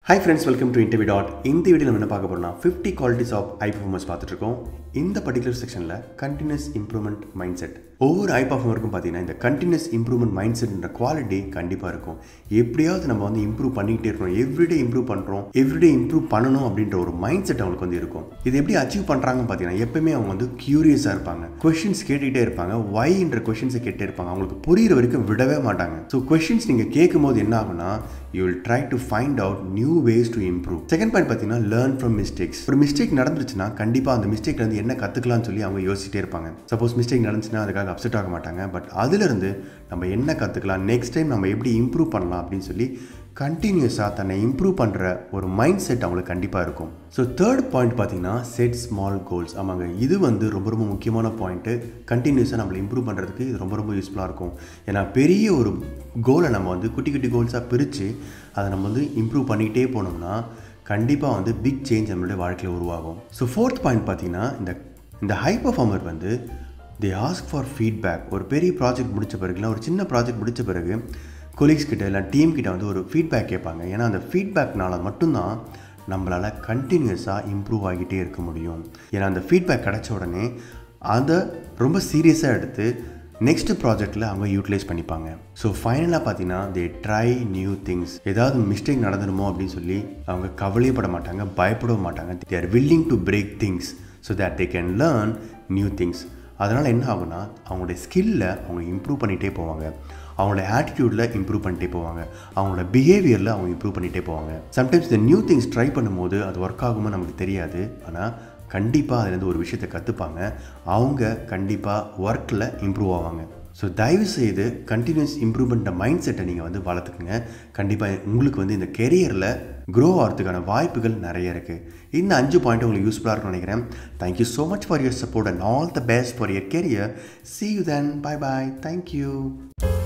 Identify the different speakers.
Speaker 1: hi friends welcome to interview dot இந்த video நம்ம என்ன பார்க்க போறோம்னா fifty qualities of high performers பார்த்துட்டு இருக்கோம் இந்த பர்டிகுலர் செக்ஷனில் கண்டினியூஸ் இம்ப்ரூவ்மெண்ட் மைண்ட் செட் ஒவ்வொரு ஐ பர்ஃபார்மருக்கும் பார்த்தீங்கன்னா இந்த கண்டினியூஸ் இம்ப்ரூவ்மெண்ட் மைண்ட் செட்ன்ற குவாலிட்டி கண்டிப்பாக இருக்கும் எப்படியாவது நம்ம வந்து இம்ப்ரூவ் பண்ணிக்கிட்டே இருக்கணும் எவ்ரிடே இம்ப்ரூவ் பண்ணுறோம் எவ்ரிடே இம்ப்ரூவ் பண்ணணும் அப்படின்ற ஒரு மைண்ட் செட் அவங்களுக்கு வந்து இருக்கும் இது எப்படி அச்சீவ் பண்ணுறாங்கன்னு பார்த்தீங்கன்னா எப்பவுமே அவங்க வந்து க்யூரியஸாக இருப்பாங்க கொஷின்ஸ் கேட்டுகிட்டே இருப்பாங்க ஒய்ன்ற கொஷின்ஸை கேட்டே இருப்பாங்க அவங்களுக்கு புரியுற வரைக்கும் விடவே மாட்டாங்க ஸோ கொஷின்ஸ் நீங்கள் கேட்கும் போது என்ன ஆகும்னா you will try to find out new ways to improve second point பார்த்தீங்கன்னா லேர்ன் ஃப்ரம் மிஸ்டேக்ஸ் ஒரு மிஸ்டேக் நடந்துச்சுன்னா கண்டிப்பாக அந்த மிஸ்டேக்ல இருந்து என்ன கற்றுக்கலாம்னு சொல்லி அவங்க யோசிச்சிட்டே இருப்பாங்க சப்போஸ் மிஸ்டேக் நடந்துச்சுன்னா அதுக்காக அப்செட் ஆக மாட்டாங்க பட் அதுலேருந்து நம்ம என்ன கற்றுக்கலாம் நெக்ஸ்ட் டைம் நம்ம எப்படி இம்ப்ரூவ் பண்ணலாம் அப்படின்னு சொல்லி கண்டினியூஸாக தன்னை இம்ப்ரூவ் பண்ணுற ஒரு மைண்ட் செட் அவங்களுக்கு கண்டிப்பாக இருக்கும் ஸோ தேர்ட் பாயிண்ட் பார்த்தீங்கன்னா செட் ஸ்மால் கோல்ஸ் ஆமாங்க இது வந்து ரொம்ப ரொம்ப முக்கியமான பாயிண்ட்டு கண்டினியூஸாக நம்மளை இம்ப்ரூவ் பண்ணுறதுக்கு இது ரொம்ப ரொம்ப யூஸ்ஃபுல்லாக இருக்கும் ஏன்னா பெரிய ஒரு கோலை நம்ம வந்து குட்டி குட்டி கோல்ஸாக பிரித்து அதை நம்ம வந்து இம்ப்ரூவ் பண்ணிகிட்டே போனோம்னா கண்டிப்பாக வந்து பிக் சேஞ்ச் நம்மளுடைய வாழ்க்கையில் உருவாகும் ஸோ ஃபோர்த் பாயிண்ட் பார்த்தீங்கன்னா இந்த இந்த ஹை பர்ஃபார்மர் வந்து தே ஆஸ்க் ஃபார் ஃபீட்பேக் ஒரு பெரிய ப்ராஜெக்ட் முடித்த பிறகு இல்லை ஒரு சின்ன ப்ராஜெக்ட் முடித்த பிறகு கொலீக்ஸ் கிட்ட இல்லை டீம் கிட்ட வந்து ஒரு ஃபீட்பேக் கேட்பாங்க ஏன்னா அந்த ஃபீட்பேக்னால மட்டும்தான் நம்மளால் கண்டினியூஸாக இம்ப்ரூவ் ஆகிட்டே இருக்க முடியும் ஏன்னா அந்த ஃபீட்பேக் கிடைச்ச உடனே அதை ரொம்ப சீரியஸாக எடுத்து நெக்ஸ்ட் ப்ராஜெக்டில் அவங்க யூட்டிலைஸ் பண்ணிப்பாங்க ஸோ ஃபைனலாக பார்த்தீங்கன்னா தே ட்ரை நியூ திங்ஸ் ஏதாவது மிஸ்டேக் நடந்துடுமோ அப்படின்னு சொல்லி அவங்க கவலையப்பட மாட்டாங்க பயப்படவும் மாட்டாங்க they are willing to break things so that they can learn new things அதனால் என்ன ஆகும்னா அவங்களுடைய ஸ்கில்ல அவங்க இம்ப்ரூவ் பண்ணிகிட்டே போவாங்க அவங்களோட ஆட்டிடியூடில் இம்ப்ரூவ் பண்ணிட்டே போவாங்க அவங்களோட பிஹேவியரில் அவங்க இம்ப்ரூவ் பண்ணிகிட்டே போவாங்க சம்டைம்ஸ் இந்த நியூ திங்ஸ் ட்ரை பண்ணும்போது அது ஒர்க் ஆகுமோ நமக்கு தெரியாது ஆனால் கண்டிப்பாக அதுலேருந்து ஒரு விஷயத்தை கற்றுப்பாங்க அவங்க கண்டிப்பாக ஒர்க்கில் இம்ப்ரூவ் ஆவாங்க ஸோ தயவு செய்து கண்டினியூஸ் இம்ப்ரூவ்மெண்ட் மைண்ட் செட்டை நீங்கள் வந்து வளர்த்துக்குங்க கண்டிப்பாக உங்களுக்கு வந்து இந்த கெரியரில் க்ரோ ஆகிறதுக்கான வாய்ப்புகள் நிறைய இருக்குது இந்த அஞ்சு பாயிண்ட் உங்களுக்கு யூஸ்ஃபுல்லாக இருக்கும்னு நினைக்கிறேன் thank you so much for your support and all the best for your career see you then bye bye thank you